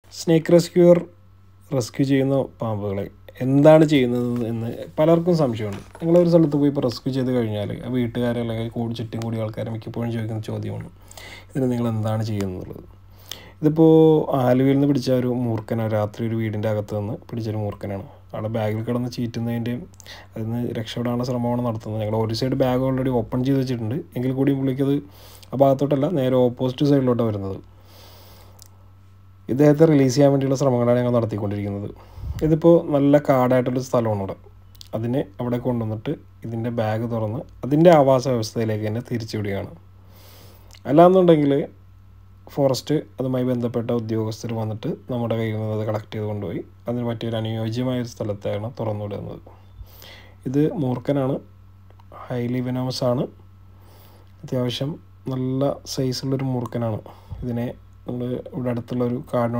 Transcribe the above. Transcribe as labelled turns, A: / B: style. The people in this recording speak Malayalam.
A: സ്നേക്ക് റെസ്ക്യൂർ റെസ്ക്യൂ ചെയ്യുന്ന പാമ്പുകളെ എന്താണ് ചെയ്യുന്നത് എന്ന് പലർക്കും സംശയമുണ്ട് നിങ്ങളൊരു സ്ഥലത്ത് പോയി ഇപ്പോൾ റെസ്ക്യൂ ചെയ്ത് കഴിഞ്ഞാൽ ആ വീട്ടുകാരെ അല്ലെങ്കിൽ കൂടി ചുറ്റും കൂടി ആൾക്കാരെ മിക്കപ്പോഴും ചോദിക്കുന്ന ചോദ്യമാണ് ഇതിന് നിങ്ങൾ എന്താണ് ചെയ്യുന്നത് ഇതിപ്പോൾ ആലുവയിൽ നിന്ന് പിടിച്ച ഒരു മൂർഖനാണ് രാത്രി ഒരു വീടിൻ്റെ അകത്ത് നിന്ന് പിടിച്ചൊരു മൂർഖനാണ് ആളെ ബാഗിൽ കിടന്ന് ചീറ്റുന്നതിൻ്റെയും അതിൽ നിന്ന് രക്ഷപ്പെടാനുള്ള ശ്രമമാണ് നടത്തുന്നത് ഞങ്ങൾ ഒരു സൈഡ് ബാഗ് ഓൾറെഡി ഓപ്പൺ ചെയ്ത് വെച്ചിട്ടുണ്ട് എങ്കിൽ കൂടി പുള്ളിക്കത് ആ ഭാഗത്തോട്ടല്ല നേരെ ഓപ്പോസിറ്റ് സൈഡിലോട്ടാണ് വരുന്നത് ഇദ്ദേഹത്തെ റിലീസ് ചെയ്യാൻ വേണ്ടിയുള്ള ശ്രമങ്ങളാണ് ഞങ്ങൾ നടത്തിക്കൊണ്ടിരിക്കുന്നത് ഇതിപ്പോൾ നല്ല കാടായിട്ടുള്ള സ്ഥലമാണ് ഇവിടെ അതിനെ അവിടെ കൊണ്ടുവന്നിട്ട് ഇതിൻ്റെ ബാഗ് തുറന്ന് അതിൻ്റെ ആവാസ വ്യവസ്ഥയിലേക്ക് തന്നെ തിരിച്ചുവിടുകയാണ് അല്ലാന്നുണ്ടെങ്കിൽ ഫോറസ്റ്റ് അതുമായി ബന്ധപ്പെട്ട ഉദ്യോഗസ്ഥർ വന്നിട്ട് നമ്മുടെ കയ്യിൽ നിന്ന് അത് കളക്ട് ചെയ്ത് കൊണ്ടുപോയി അതിന് പറ്റിയൊരു അനുയോജ്യമായ ഒരു സ്ഥലത്താണ് തുറന്നുവിടുന്നത് ഇത് മൂർഖനാണ് ഹൈലി വെനോമസ് ആണ് അത്യാവശ്യം നല്ല സൈസുള്ളൊരു മൂർഖനാണ് ഇതിനെ നമ്മൾ ഇവിടെ അടുത്തുള്ളൊരു കാടിനോട്